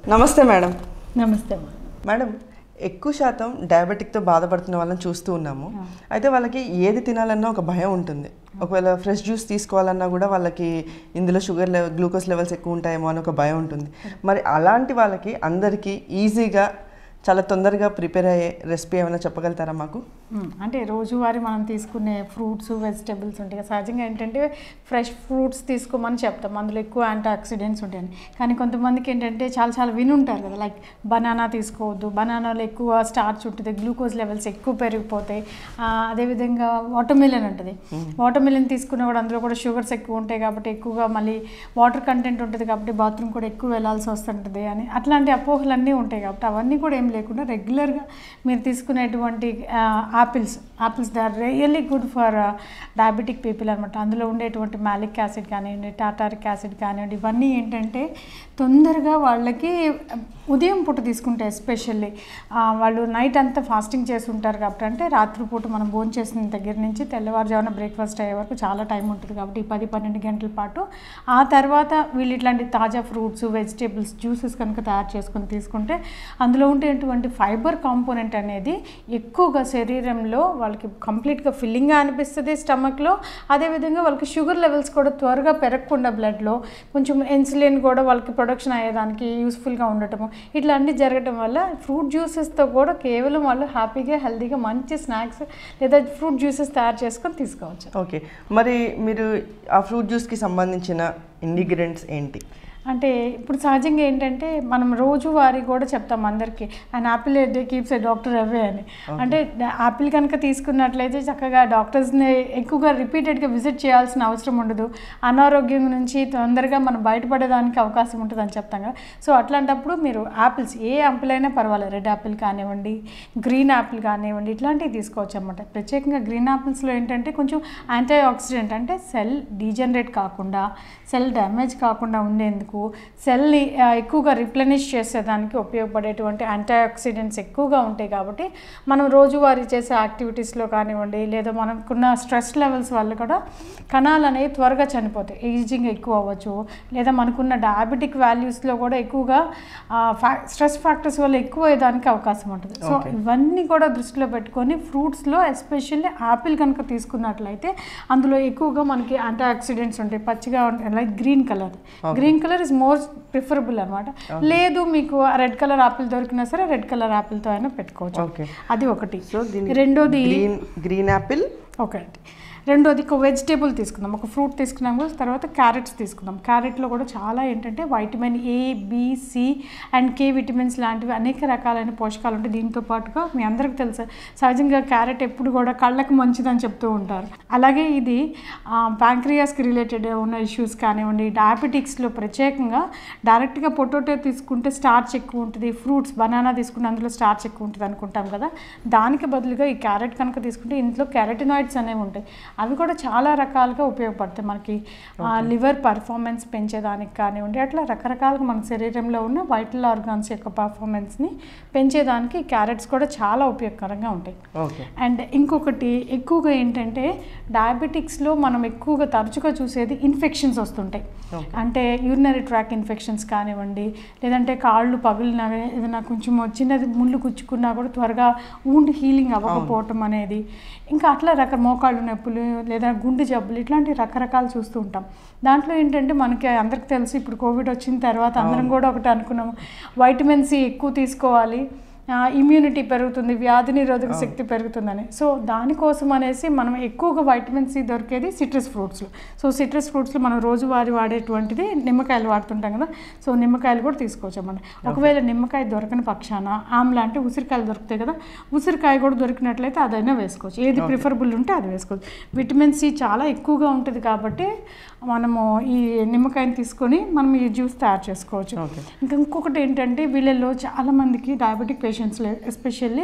నమస్తే మేడం నమస్తే అమ్మా. మేడం ఎక్కువ శాతం డయాబెటిక్తో బాధపడుతున్న వాళ్ళని చూస్తూ ఉన్నాము అయితే వాళ్ళకి ఏది తినాలన్నా ఒక భయం ఉంటుంది ఒకవేళ ఫ్రెష్ జ్యూస్ తీసుకోవాలన్నా కూడా వాళ్ళకి ఇందులో షుగర్ లెవెల్ గ్లూకోజ్ లెవెల్స్ ఎక్కువ ఉంటాయేమో అని ఒక భయం ఉంటుంది మరి అలాంటి వాళ్ళకి అందరికీ ఈజీగా చాలా తొందరగా ప్రిపేర్ అయ్యే రెసిపీ ఏమైనా చెప్పగలుగుతారా మాకు మ్మ్. అంటే రోజువారీ మనం తీసుకునే ఫ్రూట్స్ వెజిటేబుల్స్ ఉంటాయి కదా సహజంగా ఏంటంటే ఫ్రెష్ ఫ్రూట్స్ తీసుకోమని చెప్తాం అందులో ఎక్కువ యాంటీ ఆక్సిడెంట్స్ ఉంటాయని కానీ కొంతమందికి ఏంటంటే చాలా చాలా వినుంటారు కదా లైక్ బనానా తీసుకోవద్దు బనానాలో ఎక్కువ స్టార్చ్ ఉంటుంది గ్లూకోజ్ లెవెల్స్ ఎక్కువ పెరిగిపోతాయి ఆ, అదేవిధంగా వాటర్ మిలన్ ఉంటుంది వాటర్ మిలన్ తీసుకున్న కూడా అందులో కూడా షుగర్స్ ఎక్కువ ఉంటాయి కాబట్టి ఎక్కువగా మళ్ళీ వాటర్ కంటెంట్ ఉంటుంది కాబట్టి బాత్రూమ్ కూడా ఎక్కువ వెళ్ళాల్సి వస్తుంటుంది అని అట్లాంటి అపోహలన్నీ ఉంటాయి కాబట్టి అవన్నీ కూడా ఏం లేకుండా రెగ్యులర్గా మీరు తీసుకునేటువంటి apples apples they are really good for diabetic people అనమాట అందులో ఉండేటువంటి మ్యాలిక్ యాసిడ్ కానివ్వండి టాటారిక్ యాసిడ్ కానివ్వండి ఇవన్నీ ఏంటంటే తొందరగా వాళ్ళకి ఉదయం పూట తీసుకుంటే ఎస్పెషల్లీ వాళ్ళు నైట్ అంతా ఫాస్టింగ్ చేసి ఉంటారు కాబట్టి అంటే రాత్రిపూట మనం భోజనం చేసిన దగ్గర నుంచి తెల్లవారుజామున బ్రేక్ఫాస్ట్ అయ్యే వరకు చాలా టైం ఉంటుంది కాబట్టి ఈ పది పన్నెండు గంటల పాటు ఆ తర్వాత వీళ్ళు ఇట్లాంటి తాజా ఫ్రూట్స్ వెజిటేబుల్స్ జ్యూసెస్ కనుక తయారు చేసుకొని తీసుకుంటే అందులో ఉండేటువంటి ఫైబర్ కాంపోనెంట్ అనేది ఎక్కువగా శరీరంలో వాళ్ళకి కంప్లీట్గా ఫిల్లింగ్గా అనిపిస్తుంది స్టమక్లో అదేవిధంగా వాళ్ళకి షుగర్ లెవెల్స్ కూడా త్వరగా పెరగకుండా బ్లడ్లో కొంచెం ఇన్సులిన్ కూడా వాళ్ళకి ప్రొడక్షన్ అయ్యేదానికి యూస్ఫుల్గా ఉండటము ఇట్లా అన్నీ జరగడం వల్ల ఫ్రూట్ జ్యూసెస్తో కూడా కేవలం వాళ్ళు హ్యాపీగా హెల్తీగా మంచి స్నాక్స్ లేదా ఫ్రూట్ జ్యూసెస్ తయారు చేసుకొని తీసుకోవచ్చు ఓకే మరి మీరు ఆ ఫ్రూట్ జ్యూస్కి సంబంధించిన ఇంగ్రీడియంట్స్ ఏంటి అంటే ఇప్పుడు సహజంగా ఏంటంటే మనం రోజువారీ కూడా చెప్తాం అందరికీ and apple day keeps a doctor away అని అంటే యాపిల్ కనుక తీసుకున్నట్లయితే చక్కగా డాక్టర్స్ని ఎక్కువగా రిపీటెడ్గా విజిట్ చేయాల్సిన అవసరం ఉండదు అనారోగ్యం నుంచి తొందరగా మనం బయటపడేదానికి అవకాశం ఉంటుంది అని చెప్తాం కదా సో అట్లాంటప్పుడు మీరు యాపిల్స్ ఏ యాపిల్ అయినా పర్వాలేదు రెడ్ యాపిల్ కానివ్వండి గ్రీన్ యాపిల్ కానివ్వండి ఇట్లాంటివి తీసుకోవచ్చు అనమాట ప్రత్యేకంగా గ్రీన్ యాపిల్స్లో ఏంటంటే కొంచెం యాంటీ ఆక్సిడెంట్ అంటే సెల్ డీజనరేట్ కాకుండా సెల్ డ్యామేజ్ కాకుండా ఉండేందుకు సెల్ని ఆ, ఎక్కువగా రిప్లెనిష్ చేసేదానికి ఉపయోగపడేటువంటి యాంటీ ఆక్సిడెంట్స్ ఎక్కువగా ఉంటాయి కాబట్టి మనం రోజువారీ చేసే యాక్టివిటీస్లో కానివ్వండి లేదా మనకున్న స్ట్రెస్ లెవెల్స్ వల్ల కూడా కణాలు అనేవి త్వరగా చనిపోతాయి ఏజింగ్ ఎక్కువ అవ్వచ్చు లేదా మనకున్న డయాబెటిక్ వాల్యూస్లో కూడా ఎక్కువగా స్ట్రెస్ ఫ్యాక్టర్స్ వల్ల ఎక్కువ అయ్యేదానికి అవకాశం ఉంటుంది సో ఇవన్నీ కూడా దృష్టిలో పెట్టుకొని ఫ్రూట్స్లో ఎస్పెషల్లీ యాపిల్ కనుక తీసుకున్నట్లయితే అందులో ఎక్కువగా మనకి యాంటీ ఆక్సిడెంట్స్ ఉంటాయి పచ్చిగా ఉంటాయి like green colour green colour is more preferable అనమాట లేదు మీకు రెడ్ కలర్ యాపిల్ దొరికినా సరే రెడ్ కలర్ యాపిల్తో అయినా పెట్టుకోవచ్చు ఓకే అది ఒకటి సో దీని రెండోది గ్రీన్ గ్రీన్ యాపిల్ ఒకటి రెండోది ఒక వెజిటేబుల్ తీసుకుందాం ఒక ఫ్రూట్ తీసుకున్నాం కదా తర్వాత క్యారెట్స్ తీసుకుందాం క్యారెట్లో కూడా చాలా ఏంటంటే vitamin A B C and K vitamins లాంటివి అనేక రకాలైన పోషకాలు ఉంటాయి దీంతో పాటుగా మీ అందరికీ తెలుసు సహజంగా క్యారెట్ ఎప్పుడు కూడా కళ్ళకు మంచిదని చెప్తూ ఉంటారు అలాగే ఇది ప్యాంక్రియాస్కి రిలేటెడ్ ఉన్న ఇష్యూస్ కానివ్వండి డయాబెటిక్స్లో ప్రత్యేకంగా డైరెక్ట్గా పొటాటో తీసుకుంటే స్టార్చ్ ఎక్కువ ఉంటుంది ఫ్రూట్స్ బనానా తీసుకుంటే అందులో స్టార్చ్ ఎక్కువ ఉంటుంది అనుకుంటాం కదా దానికి బదులుగా ఈ క్యారెట్ కనుక తీసుకుంటే ఇంట్లో క్యారెటినాయిడ్స్ అనేవి ఉంటాయి అవి కూడా చాలా రకాలుగా ఉపయోగపడతాయి మనకి లివర్ పర్ఫార్మెన్స్ పెంచేదానికి కానివ్వండి అట్లా రకరకాలుగా మన శరీరంలో ఉన్న వైటల్ ఆర్గాన్స్ యొక్క పర్ఫార్మెన్స్ని పెంచేదానికి క్యారెట్స్ కూడా చాలా ఉపయోగకరంగా ఉంటాయి ఓకే అండ్ ఇంకొకటి ఎక్కువగా ఏంటంటే డయాబెటిక్స్లో మనం ఎక్కువగా తరచుగా చూసేది ఇన్ఫెక్షన్స్ వస్తుంటాయి అంటే యూరినరీ ట్రాక్ ఇన్ఫెక్షన్స్ కానివ్వండి లేదంటే కాళ్ళు పగిలినా ఏదైనా కొంచెం చిన్నది ముళ్ళు గుచ్చుకున్నా కూడా త్వరగా ఊండ్ హీలింగ్ అవ్వకపోవటం అనేది ఇంకా అట్లా రక మోకాళ్ళు నొప్పులు లేదా గుండె జబ్బులు ఇట్లాంటి రకరకాలు చూస్తూ ఉంటాం దాంట్లో ఏంటంటే మనకి అందరికి తెలుసు ఇప్పుడు కోవిడ్ వచ్చిన తర్వాత అందరం కూడా ఒకటి అనుకున్నాము వైటమిన్ సి ఎక్కువ తీసుకోవాలి ఇమ్యూనిటీ పెరుగుతుంది వ్యాధి నిరోధక శక్తి పెరుగుతుందని సో దానికోసం అనేసి మనం ఎక్కువగా వైటమిన్ సి దొరికేది సిట్రస్ ఫ్రూట్స్లో సో సిట్రస్ ఫ్రూట్స్లో మనం రోజువారీ వాడేటువంటిది నిమ్మకాయలు వాడుతుంటాం కదా సో నిమ్మకాయలు కూడా తీసుకోవచ్చు అన్నమాట ఒకవేళ నిమ్మకాయ దొరకని పక్షాన ఆమ్లా అంటే ఉసిరికాయలు దొరుకుతాయి కదా ఉసిరికాయ కూడా దొరికినట్లయితే అదైనా వేసుకోవచ్చు ఏది ప్రిఫరబుల్ ఉంటే అది వేసుకోవచ్చు విటమిన్ సి చాలా ఎక్కువగా ఉంటుంది కాబట్టి మనము ఈ నిమ్మకాయని తీసుకొని మనం ఈ జ్యూస్ తయారు చేసుకోవచ్చు ఓకే ఇంకా ఇంకొకటి ఏంటంటే వీళ్ళల్లో చాలా మందికి డయాబెటిక్ పేషెంట్స్ ఎస్పెషల్లీ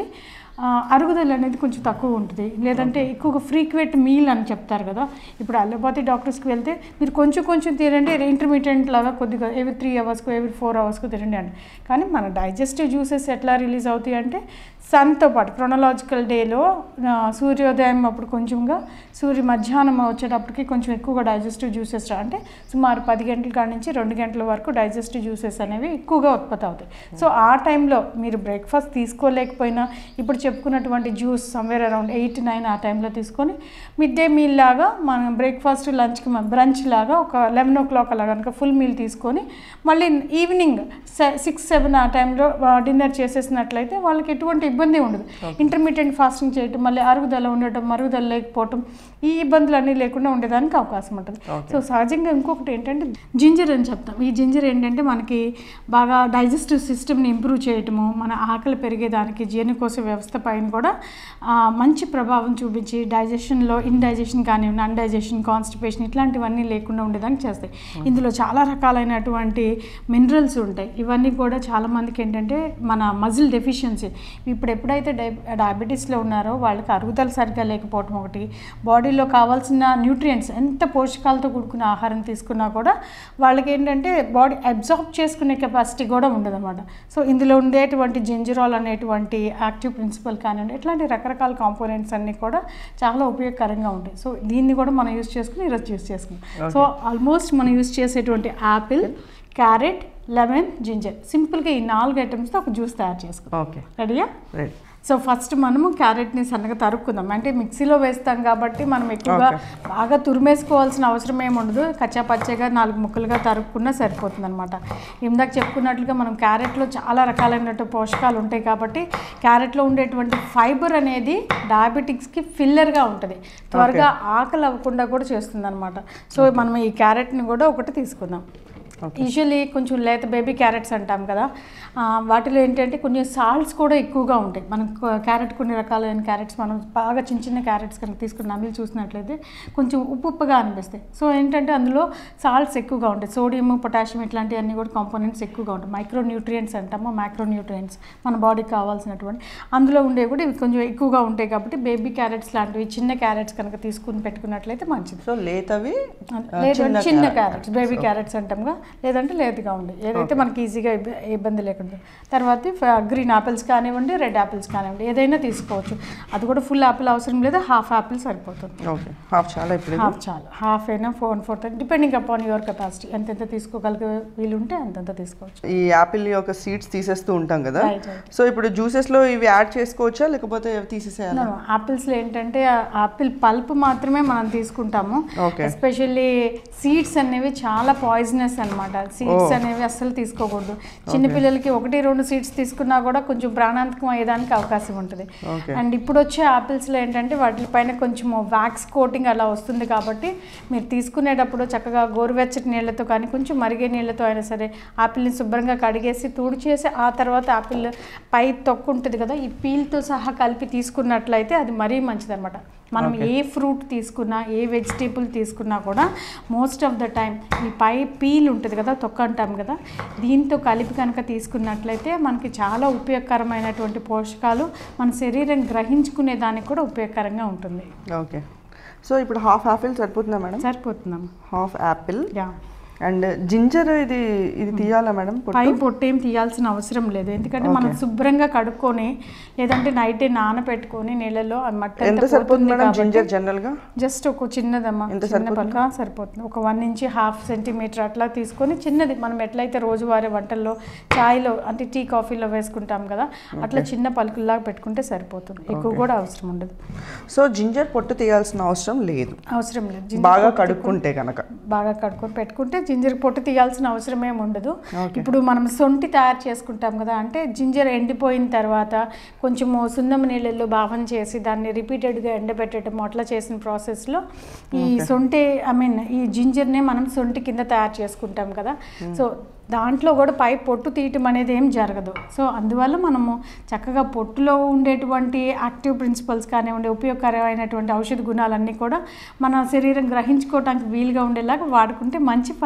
ఆ, అరుగుదల అనేది కొంచెం తక్కువ ఉంటుంది లేదంటే ఎక్కువగా ఫ్రీక్వెంట్ మీల్ అని చెప్తారు కదా ఇప్పుడు అలోపతి డాక్టర్స్కి వెళ్తే మీరు కొంచెం కొంచెం తినండి ఇంటర్మీడియట్ లాగా కొద్దిగా ఎవ్రీ త్రీ అవర్స్కు ఎవ్రీ ఫోర్ అవర్స్కు తినండి అండి కానీ మన డైజెస్టివ్ జ్యూసెస్ ఎట్లా రిలీజ్ అవుతాయి అంటే సన్తో పాటు క్రొనలాజికల్ డేలో సూర్యోదయం అప్పుడు కొంచెంగా సూర్య మధ్యాహ్నం వచ్చేటప్పటికి కొంచెం ఎక్కువగా డైజెస్టివ్ జ్యూసెస్ అంటే సుమారు పది గంటల కాడ నుంచి రెండు గంటల వరకు డైజెస్టివ్ జ్యూసెస్ అనేవి ఎక్కువగా ఉత్పత్తి అవుతాయి సో ఆ టైంలో మీరు బ్రేక్ఫాస్ట్ తీసుకోలేకపోయినా ఇప్పుడు చెప్పుకున్నటువంటి juice somewhere around eight nine ఆ టైంలో తీసుకొని మిడ్ డే మీల్ లాగా మనం బ్రేక్ఫాస్ట్ లంచ్కి బ్రంచ్ లాగా ఒక లెవెన్ ఓ క్లాక్ అలా కనుక ఫుల్ మీల్ తీసుకొని మళ్ళీ ఈవినింగ్ సిక్స్ సెవెన్ ఆ టైంలో డిన్నర్ చేసేసినట్లయితే వాళ్ళకి ఎటువంటి ఇబ్బంది ఉండదు ఇంటర్మీడియట్ ఫాస్టింగ్ చేయటం మళ్ళీ అరుగుదల ఉండటం మరుగుదల లేకపోవటం ఈ ఇబ్బందులు అన్నీ లేకుండా ఉండేదానికి అవకాశం ఉంటుంది సో సహజంగా ఇంకొకటి ఏంటంటే జింజర్ అని చెప్తాం ఈ జింజర్ ఏంటంటే మనకి బాగా డైజెస్టివ్ సిస్టమ్ని ఇంప్రూవ్ చేయటము మన ఆకలి పెరిగేదానికి జీర్ణకోశ వ్యవస్థ పైన కూడా ఆ, మంచి ప్రభావం చూపించి డైజెషన్లో ఇండైజెషన్ కానివ్వండి అన్డైజెషన్ కాన్స్టిపేషన్ ఇట్లాంటివన్నీ లేకుండా ఉండేదానికి చేస్తాయి ఇందులో చాలా రకాలైనటువంటి మినరల్స్ ఉంటాయి ఇవన్నీ కూడా చాలా మందికి ఏంటంటే మన మజిల్ డెఫిషియన్సీ ఇప్పుడు ఎప్పుడైతే డై డయాబెటీస్లో ఉన్నారో వాళ్ళకి అరుగుదల సరిగ్గా లేకపోవటం ఒకటి బాడీలో కావాల్సిన న్యూట్రియంట్స్ ఎంత పోషకాలతో కూడుకున్న ఆహారం తీసుకున్నా కూడా వాళ్ళకి ఏంటంటే బాడీ అబ్జార్బ్ చేసుకునే కెపాసిటీ కూడా ఉండదన్నమాట సో ఇందులో ఉండేటువంటి జింజరాల్ అనేటువంటి యాక్టివ్ ప్రిన్సిపల్ కానివ్వండి ఇట్లాంటి రకరకాల కాంపోనెంట్స్ అన్నీ కూడా చాలా ఉపయోగకరంగా ఉంటాయి సో దీన్ని కూడా మనం యూస్ చేసుకుని ఈరోజు యూస్ చేసుకున్నాం సో ఆల్మోస్ట్ మనం యూస్ చేసేటువంటి యాపిల్ క్యారెట్ లెమన్ జింజర్ సింపుల్గా ఈ నాలుగు ఐటమ్స్తో ఒక జ్యూస్ తయారు చేసుకుందాం ఓకే రెడీయా రైట్ సో ఫస్ట్ మనము క్యారెట్ని సన్నగా తరుక్కుందాం అంటే మిక్సీలో వేస్తాం కాబట్టి మనం ఎక్కువగా బాగా తురిమేసుకోవాల్సిన అవసరం ఏమి ఉండదు కచ్చా పచ్చగా నాలుగు ముక్కలుగా తరుక్కున్నా సరిపోతుంది అనమాట ఇందాక చెప్పుకున్నట్లుగా మనం క్యారెట్లో చాలా రకాలైనటువంటి పోషకాలు ఉంటాయి కాబట్టి క్యారెట్లో ఉండేటువంటి ఫైబర్ అనేది డయాబెటిక్స్కి ఫిల్లర్గా ఉంటుంది త్వరగా ఆకలి అవ్వకుండా కూడా చేస్తుంది అనమాట సో మనం ఈ క్యారెట్ని కూడా ఒకటి తీసుకుందాం యూజువల్లీ కొంచెం లేత బేబీ క్యారెట్స్ అంటాం కదా ఆ, వాటిలో ఏంటంటే కొన్ని సాల్ట్స్ కూడా ఎక్కువగా ఉంటాయి మనం క్యారెట్ కొన్ని రకాలైన క్యారెట్స్ మనం బాగా చిన్న చిన్న క్యారెట్స్ కనుక తీసుకుని నమిలి చూసినట్లయితే కొంచెం ఉప్పు ఉప్పుగా అనిపిస్తాయి సో ఏంటంటే అందులో సాల్ట్స్ ఎక్కువగా ఉంటాయి సోడియం పొటాషియం ఇట్లాంటివన్నీ కూడా కాంపోనెంట్స్ ఎక్కువగా ఉంటాయి మైక్రో న్యూట్రియంట్స్ అంటాము మైక్రో న్యూట్రియంట్స్ మన బాడీకి కావాల్సినటువంటి అందులో ఉండేవి కూడా ఇవి కొంచెం ఎక్కువగా ఉంటాయి కాబట్టి బేబీ క్యారెట్స్ లాంటివి చిన్న క్యారెట్స్ కనుక తీసుకుని పెట్టుకున్నట్లయితే మంచిది సో లేతవి లేదు చిన్న చిన్న carrot. క్యారెట్స్ బేబీ క్యారెట్స్ అంటాంగా లేదంటే లేతగా ఉంది ఏదైతే మనకి ఈజీగా ఇబ్బ- ఇబ్బంది లేకుండా తర్వాత గ్రీన్ ఆపిల్స్ కానివ్వండి రెడ్ ఆపిల్స్ కానివ్వండి ఏదైనా తీసుకోవచ్చు అది కూడా ఫుల్ ఆపిల్ అవసరం లేదు హాఫ్ ఆపిల్ సరిపోతుంది ఓకే హాఫ్ చాలా ఇప్పుడు ఇది. హాఫ్ చాలు హాఫ్ అయినా four fourth depending upon your capacity ఎంతెంత తీసుకోగలిగే వీలుంటే అంతంత తీసుకోవచ్చు ఈ యాపిల్ యొక్క సీడ్స్ తీసేస్తూ ఉంటాం కదా Right, right. సో ఇప్పుడు జ్యూసెస్ లో ఇవి యాడ్ చేసుకోవచ్చా లేకపోతే తీసేసేయాలా ఆపిల్స్లో ఏంటంటే ఆపిల్ పల్ప్ మాత్రమే మనం తీసుకుంటాము Okay. ఎస్పెషల్లీ సీడ్స్ అనేవి చాలా పాయిజనస్ అన్నమాట సీడ్స్ అనేవి అస్సలు తీసుకోకూడదు చిన్నపిల్లలకి ఒకటి రెండు సీడ్స్ తీసుకున్నా కూడా కొంచెం ప్రాణాంతకం అయ్యేదానికి అవకాశం ఉంటుంది Okay. అండ్ ఇప్పుడు వచ్చే ఆపిల్స్లో ఏంటంటే వాటిపైన కొంచెం వ్యాక్స్ కోటింగ్ అలా వస్తుంది కాబట్టి మీరు తీసుకునేటప్పుడు చక్కగా గోరువెచ్చటి నీళ్ళతో కానీ కొంచెం మరిగే నీళ్ళతో అయినా సరే ఆపిల్ని శుభ్రంగా కడిగేసి తుడిచేసి ఆ తర్వాత ఆపిల్ పై తొక్కు ఉంటుంది కదా ఈ పీల్తో సహా కలిపి తీసుకున్నట్లయితే అది మరీ మంచిదన్నమాట మనం ఏ ఫ్రూట్ తీసుకున్నా ఏ వెజిటేబుల్ తీసుకున్నా కూడా మోస్ట్ ఆఫ్ ద టైం ఈ పై పీల్ ఉంటుంది కదా తొక్క అంటాం కదా దీంతో కలిపి కనుక తీసుకున్నట్లయితే మనకి చాలా ఉపయోగకరమైనటువంటి పోషకాలు మన శరీరం గ్రహించుకునే దానికి కూడా ఉపయోగకరంగా ఉంటుంది ఓకే సో ఇప్పుడు హాఫ్ యాపిల్ సరిపోతుందా మేడం సరిపోతున్నాం half apple yeah and ginger ఇది ఇది తీయాలా మేడం పై పొట్టు ఏం తీయాల్సిన అవసరం లేదు ఎందుకంటే మనం శుభ్రంగా కడుక్కొని లేదంటే నైటే నానబెట్టుకొని నీళ్ళలో ఆ మట్టి ఎంత అంతా సరిపోతుంది పోతుంది మేడం కాబట్టి జింజర్ జనరల్ గా జస్ట్ ఒక చిన్నదమ్మా ఎంత చిన్న పక్క సరిపోతుంది ఒక వన్ ఇంచ్ హాఫ్ సెంటీమీటర్ అట్లా తీసుకొని చిన్నది మనం ఎట్లయితే రోజువారీ వంటల్లో చాయ్లో అంటే టీ కాఫీలో వేసుకుంటాం కదా అట్లా చిన్న పలుకుల్లాగా పెట్టుకుంటే సరిపోతుంది ఎక్కువ కూడా అవసరం ఉండదు సో జింజర్ పొట్టు తీయాల్సిన అవసరం లేదు అవసరం లేదు జింజర్ బాగా పొట్టు కడుక్కుంటే కనుక బాగా కడుక్కొని పెట్టుకుంటే జింజర్ పొట్టు తీయాల్సిన అవసరం ఏమి ఉండదు Okay. ఇప్పుడు మనం సొంటి తయారు చేసుకుంటాం కదా అంటే జింజర్ ఎండిపోయిన తర్వాత కొంచెము సున్నం నీళ్ళల్లో భావన చేసి దాన్ని రిపీటెడ్గా ఎండబెట్టడం అట్లా చేసిన ప్రాసెస్లో ఈ సొంటి ఐ మీన్ ఈ జింజర్నే మనం సొంటి కింద తయారు చేసుకుంటాం కదా సో దాంట్లో కూడా పై పొట్టు తీయటం అనేది ఏం జరగదు సో అందువల్ల మనము చక్కగా పొట్టులో ఉండేటువంటి యాక్టివ్ ప్రిన్సిపల్స్ కానివ్వండి ఉపయోగకరమైనటువంటి ఔషధ గుణాలన్నీ కూడా మన శరీరం గ్రహించుకోవడానికి వీలుగా ఉండేలాగా వాడుకుంటే మంచి ఫలితం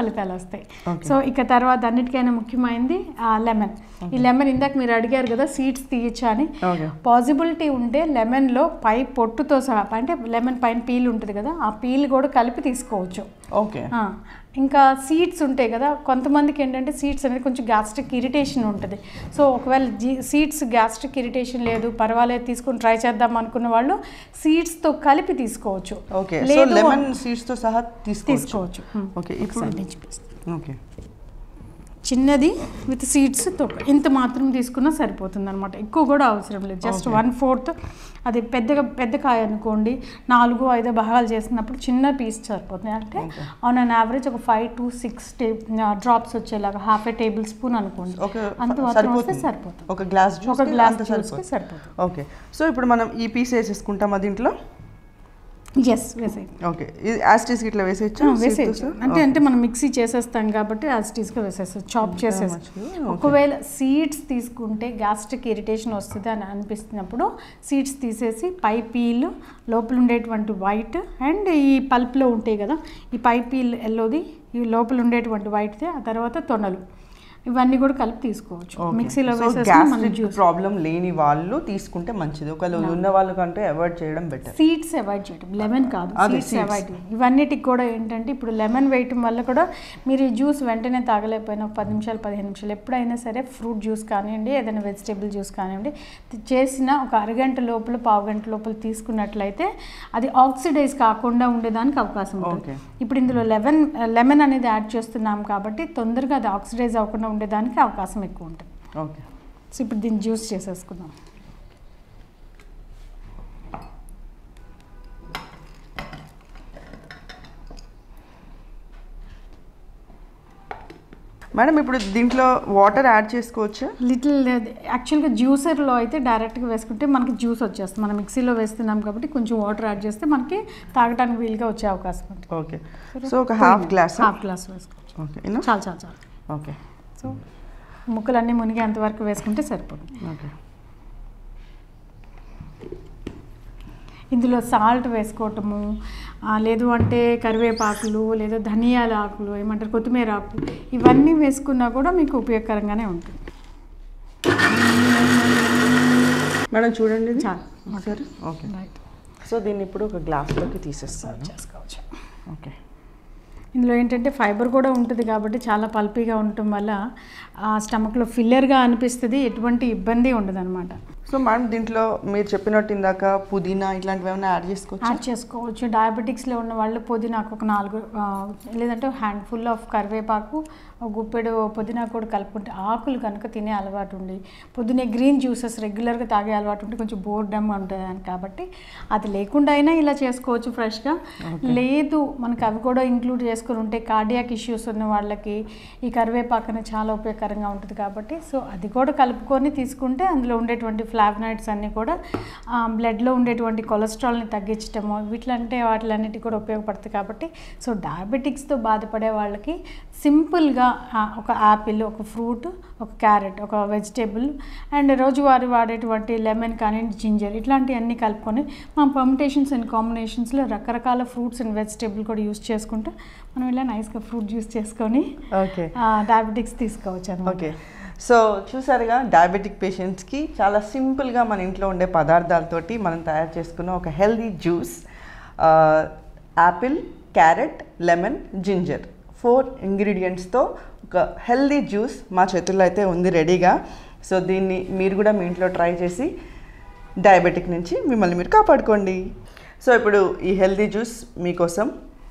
ఫలితాలు వస్తాయి Okay. సో ఇక తర్వాత అన్నిటికైనా ముఖ్యమైనది లెమన్ ఈ లెమన్ ఇందాక మీరు అడిగారు కదా సీడ్స్ తీయచ్చా అని ఓకే పాసిబిలిటీ ఉంటే లెమన్లో పై పొట్టుతో సహా అంటే లెమన్ పైన పీల్ ఉంటుంది కదా ఆ పీల్ కూడా కలిపి తీసుకోవచ్చు ఓకే ఆ, ఇంకా సీడ్స్ ఉంటాయి కదా కొంతమందికి ఏంటంటే సీడ్స్ అనేది కొంచెం గ్యాస్ట్రిక్ ఇరిటేషన్ ఉంటుంది సో ఒకవేళ జీ సీడ్స్ గ్యాస్ట్రిక్ ఇరిటేషన్ లేదు పర్వాలేదు తీసుకుని ట్రై చేద్దాం అనుకున్న వాళ్ళు సీడ్స్తో కలిపి తీసుకోవచ్చు ఓకే సో లేదు లెమన్ సీడ్స్ తో సహా తీసుకోవచ్చు తీసుకోవచ్చు హ్మ్. ఓకే ఇప్పుడు ఒకసారి నేను చూపిస్తాను. ఓకే చిన్నది విత్ సీడ్స్ తొక్క ఇంత మాత్రం తీసుకున్నా సరిపోతుంది అనమాట ఎక్కువ కూడా అవసరం లేదు జస్ట్ వన్ ఫోర్త్ అది పెద్దగా పెద్ద కాయ అనుకోండి నాలుగు ఐదు భాగాలు చేసినప్పుడు చిన్న పీస్ సరిపోతుంది అంటే Okay. ఆన్ అన్ యావరేజ్ ఒక ఫైవ్ టు సిక్స్ టే డ్రాప్స్ వచ్చేలాగా హాఫ్ ఏ టేబుల్ స్పూన్ అనుకోండి ఒక అంత మాత్రం వస్తే సరిపోతుంది ఒక గ్లాస్ జ్యూస్ ఒక గ్లాస్ అంత జ్యూస్కి సరిపోతుంది సరిపోతుంది ఓకే సో ఇప్పుడు మనం ఈ పీస్ వేసేసుకుంటామా దీంట్లో ఎస్ వేసేయి ఓకే ఇది యాస్టీస్ ఇట్లా వేసేయచ్చు వేసేయచ్చు అంటే అంటే మనం మిక్సీ చేసేస్తాం కాబట్టి యాజ్ టీస్గా వేసేస్తాం చాప్ చేసేసి మంచిది. ఒకవేళ సీడ్స్ తీసుకుంటే గ్యాస్ట్రిక్ ఇరిటేషన్ వస్తుంది అని అనిపిస్తున్నప్పుడు సీడ్స్ తీసేసి పై పీల్ లోపల ఉండేటువంటి వైట్ అండ్ ఈ పల్ప్లో ఉంటాయి కదా ఈ పై పీల్ ఎల్లోది ఈ లోపల ఉండేటువంటి వైట్ది ఆ తర్వాత తొనలు ఇవన్నీ కూడా కలిపి తీసుకోవచ్చు మిక్సీలో వేసేసి మనం గ్యాస్ట్రిక్ జ్యూస్ ప్రాబ్లం లేని వాళ్ళు తీసుకుంటే మంచిది ఒకవేళ ఉన్న వాళ్ళు కంటే అవాయిడ్ చేయడం బెటర్ సీడ్స్ అవాయిడ్ చేయడం లెమన్ కాదు అదే, సీడ్స్ seeds. అవాయిడ్ చేయడం ఇవన్నిటికి కూడా ఏంటంటే ఇప్పుడు లెమన్ వేయటం వల్ల కూడా మీరు ఈ జ్యూస్ వెంటనే తాగలేకపోయినా ఒక పది నిమిషాలు పదిహేను నిమిషాలు ఎప్పుడైనా సరే ఫ్రూట్ జ్యూస్ కానివ్వండి ఏదైనా వెజిటేబుల్ జ్యూస్ కానివ్వండి తి- చేసిన ఒక అరగంట లోపల పావు గంట లోపల తీసుకున్నట్లయితే అది ఆక్సిడైజ్ కాకుండా ఉండేదానికి అవకాశం ఉంటుంది Okay. ఇప్పుడు ఇందులో లెమన్ లెమన్ అనేది యాడ్ చేస్తున్నాం కాబట్టి తొందరగా అది ఆక్సిడైజ్ అవ్వకుండా ఉండేదానికి అవకాశం ఎక్కువ ఉంటుంది ఓకే సో ఇప్పుడు దీన్ని జ్యూస్ చేసేసుకుందాం మేడం ఇప్పుడు దీంట్లో వాటర్ యాడ్ చేసుకోవచ్చా లిటిల్ యాక్చువల్గా జ్యూసర్లో అయితే డైరెక్ట్గా వేసుకుంటే మనకి జ్యూస్ వచ్చేస్తుంది మనం మిక్సీలో వేస్తున్నాం కాబట్టి కొంచెం వాటర్ యాడ్ చేస్తే మనకి తాగడానికి వీలుగా వచ్చే అవకాశం ఉంటుంది ఓకే సో ఒక హాఫ్ గ్లాస్ హాఫ్ గ్లాస్ వేసుకోవచ్చు ఓకే ఇన్నా చాలు చాలు చాలు ఓకే సో ముక్కలన్నీ మునిగేంత వరకు వేసుకుంటే సరిపోతుంది ఓకే ఇందులో సాల్ట్ వేసుకోవటము ఆ, లేదు అంటే కరివేపాకులు లేదా ధనియాల ఆకులు ఏమంటారు కొత్తిమీర ఆకులు ఇవన్నీ వేసుకున్నా కూడా మీకు ఉపయోగకరంగానే ఉంటుంది మేడం చూడండి ఇది. చాలు ఒకసారి ఓకే రైట్ సో దీన్ని ఇప్పుడు ఒక గ్లాస్లోకి తీసేస్తాను చేసుకోవచ్చు ఓకే ఇందులో ఏంటంటే ఫైబర్ కూడా ఉంటుంది కాబట్టి చాలా పల్పీగా ఉండటం వల్ల ఆ స్టమక్లో ఫిల్లర్గా అనిపిస్తుంది ఎటువంటి ఇబ్బంది ఉండదు అనమాట సో మేడం దీంట్లో మీరు చెప్పినట్టు ఇందాక పుదీనా ఇట్లాంటివి ఏమైనా యాడ్ చేసుకోవచ్చు యాడ్ చేసుకోవచ్చు డయాబెటిక్స్లో ఉన్న వాళ్ళు పుదీనాకు ఒక నాలుగు ఆ, లేదంటే హ్యాండ్ ఫుల్ ఆఫ్ కరివేపాకు ఒక గుప్పెడు పుదీనా కూడా కలుపుకుంటే ఆకులు కనుక తినే అలవాటు ఉండి పొద్దునే గ్రీన్ జ్యూసెస్ రెగ్యులర్గా తాగే అలవాటు ఉంటే కొంచెం బోర్డమ్గా ఉంటుంది అని కాబట్టి అది లేకుండా అయినా ఇలా చేసుకోవచ్చు ఫ్రెష్గా లేదు మనకు అవి కూడా ఇంక్లూడ్ చేసుకుని ఉంటే కార్డియాక్ ఇష్యూస్ ఉన్న వాళ్ళకి ఈ కరివేపాకు అనేది చాలా ఉపయోగకరంగా ఉంటుంది కాబట్టి సో అది కూడా కలుపుకొని తీసుకుంటే అందులో ఉండేటువంటి ఫ్లావనాయిడ్స్ అన్నీ కూడా బ్లడ్లో ఉండేటువంటి కొలెస్ట్రాల్ని తగ్గించటము వీటిలంటే వాటిలన్నిటి కూడా ఉపయోగపడుతుంది కాబట్టి సో డయాబెటిక్స్తో బాధపడే వాళ్ళకి సింపుల్గా ఆ, ఒక యాపిల్ ఒక ఫ్రూట్ ఒక క్యారెట్ ఒక వెజిటేబుల్ అండ్ రోజువారీ వాడేటువంటి లెమన్ కానీ జింజర్ ఇట్లాంటివన్నీ కలుపుకొని మనం పర్మిటేషన్స్ అండ్ కాంబినేషన్స్లో రకరకాల ఫ్రూట్స్ అండ్ వెజిటేబుల్ కూడా యూస్ చేసుకుంటే మనం ఇలా నైస్గా ఫ్రూట్ జ్యూస్ చేసుకొని ఓకే డయాబెటిక్స్ తీసుకోవచ్చు అనమాట ఓకే సో చూసారుగా డయాబెటిక్ పేషెంట్స్కి చాలా సింపుల్గా మన ఇంట్లో ఉండే పదార్థాలతోటి మనం తయారు చేసుకున్న ఒక healthy juice apple carrot lemon ginger four ఇంగ్రీడియంట్స్తో ఒక హెల్దీ జ్యూస్ మా చేతుల్లో అయితే ఉంది రెడీగా సో దీన్ని మీరు కూడా మీ ఇంట్లో ట్రై చేసి డయాబెటిక్ నుంచి మిమ్మల్ని మీరు కాపాడుకోండి సో ఇప్పుడు ఈ హెల్దీ జ్యూస్ మీకోసం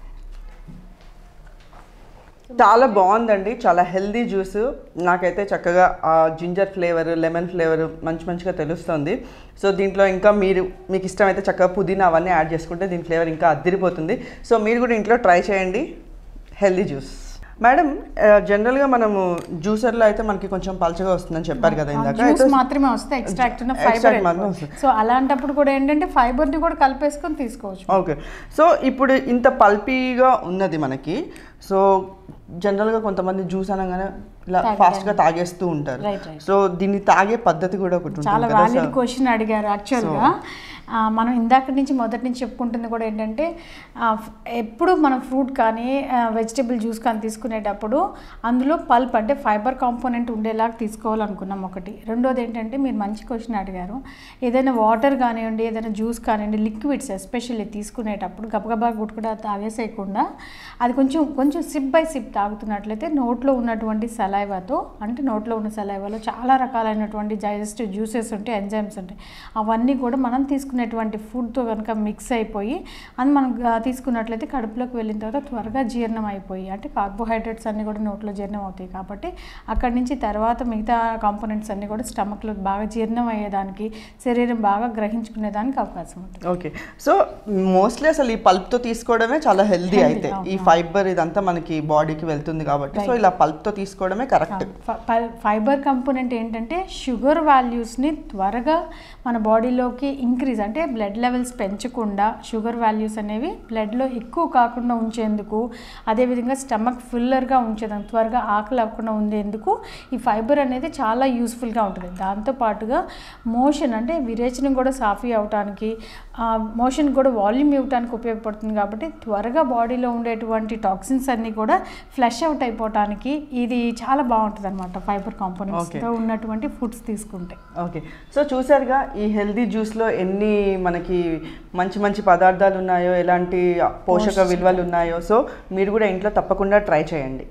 చాలా బాగుందండి చాలా హెల్దీ జ్యూస్ నాకైతే చక్కగా ఆ జింజర్ ఫ్లేవర్ లెమన్ ఫ్లేవర్ మంచి మంచిగా తెలుస్తుంది సో దీంట్లో ఇంకా మీరు మీకు ఇష్టమైతే చక్కగా పుదీనా అవన్నీ యాడ్ చేసుకుంటే దీని ఫ్లేవర్ ఇంకా అద్దరిపోతుంది సో మీరు కూడా ఇంట్లో ట్రై చేయండి హెల్దీ జ్యూస్ మేడం జనరల్గా మనము జ్యూసర్లో అయితే మనకి కొంచెం పలచగా వస్తుందని చెప్పారు కదా ఇందాక జ్యూస్ అయితే మాత్రమే వస్తే ఎక్స్ట్రాక్ట్ ఉన్న Extract ఫైబర్ మాత్రమే వస్తుంది. సో అలాంటప్పుడు కూడా ఏంటంటే ఫైబర్ని కూడా కలిపేసుకొని తీసుకోవచ్చు ఓకే సో ఇప్పుడు ఇంత పల్పీగా ఉన్నది మనకి సో జనరల్గా కొంతమంది జ్యూస్ అనగానే ఇలా తాగడానికి. ఫాస్ట్గా తాగేస్తూ ఉంటారు Right, right. సో దీన్ని తాగే పద్ధతి కూడా ఒకటి చాలా ఉంటుంది కదా వ్యాలిడ్ సో- క్వశ్చన్ అడిగారు యాక్చువల్గా ఆ, మనం ఇందాక నుంచి మొదటి నుంచి చెప్పుకుంటుంది కూడా ఏంటంటే ఆ, ఫ్- ఎప్పుడు మనం ఫ్రూట్ కానీ వెజిటేబుల్ జ్యూస్ కానీ తీసుకునేటప్పుడు అందులో పల్ప్ అంటే ఫైబర్ కాంపోనెంట్ ఉండేలాగా తీసుకోవాలనుకున్నాం ఒకటి రెండోది ఏంటంటే మీరు మంచి క్వశ్చన్ అడిగారు ఏదైనా వాటర్ కానివ్వండి ఏదైనా జ్యూస్ కానివ్వండి లిక్విడ్స్ ఎస్పెషల్లీ తీసుకునేటప్పుడు గబగబా గుట్టుకుడా తాగేసేయకుండా అది కొంచెం కొంచెం సిప్ బై సిప్ తాగుతున్నట్లయితే నోట్లో ఉన్నటువంటి సలైవాతో అంటే నోట్లో ఉన్న సలైవాలో చాలా రకాలైనటువంటి డైజెస్టివ్ జ్యూసెస్ ఉంటాయి ఎంజైమ్స్ ఉంటాయి అవన్నీ కూడా మనం తీసుకునేటువంటి ఫుడ్తో కనుక మిక్స్ అయిపోయి అది మనం గా- తీసుకున్నట్లయితే కడుపులోకి వెళ్ళిన తర్వాత త్వరగా జీర్ణం అయిపోయి అంటే కార్బోహైడ్రేట్స్ అన్నీ కూడా నోట్లో జీర్ణం అవుతాయి కాబట్టి అక్కడి నుంచి తర్వాత మిగతా కాంపోనెంట్స్ అన్నీ కూడా స్టమక్లో బాగా జీర్ణం అయ్యేదానికి శరీరం బాగా గ్రహించుకునేదానికి అవకాశం ఉంటుంది ఓకే సో మోస్ట్లీ అసలు ఈ పల్ప్తో తీసుకోవడమే చాలా హెల్దీ Healthy, అయితే అవును, ఈ అవును. ఫైబర్ ఇదంతా మనకి బాడీకి వెళ్తుంది కాబట్టి సో Right. ఇలా పల్ప్తో తీసుకోవడమే కరెక్ట్ ఫ- ఫ- ఫైబర్ కంపోనెంట్ ఏంటంటే షుగర్ వాల్యూస్ని త్వరగా మన బాడీలోకి ఇంక్రీజ్ అంటే బ్లడ్ లెవెల్స్ పెంచకుండా షుగర్ వాల్యూస్ అనేవి బ్లడ్లో ఎక్కువ కాకుండా ఉంచేందుకు అదేవిధంగా స్టమక్ ఫుల్లర్గా ఉంచేదానికి త్వరగా ఆకలి అవ్వకుండా ఉండేందుకు ఈ ఫైబర్ అనేది చాలా యూస్ఫుల్గా ఉంటుంది దాంతోపాటుగా మోషన్ అంటే విరేచనం కూడా సాఫీ అవటానికి మోషన్ కూడా వాల్యూమ్ ఇవ్వడానికి ఉపయోగపడుతుంది కాబట్టి త్వరగా బాడీలో ఉండేటువంటి టాక్సిన్స్ అన్నీ కూడా ఫ్లష్ అవుట్ అయిపోవటానికి ఇది చాలా బాగుంటుంది అనమాట ఫైబర్ కాంపోనెంట్స్తో ఉన్నటువంటి ఫుడ్స్ తీసుకుంటే ఓకే సో చూసారుగా ఈ హెల్దీ జ్యూస్లో ఎన్ని మనకి మంచి మంచి పదార్థాలు ఉన్నాయో ఎలాంటి పోషక విలువలు ఉన్నాయో సో మీరు కూడా ఇంట్లో తప్పకుండా ట్రై చేయండి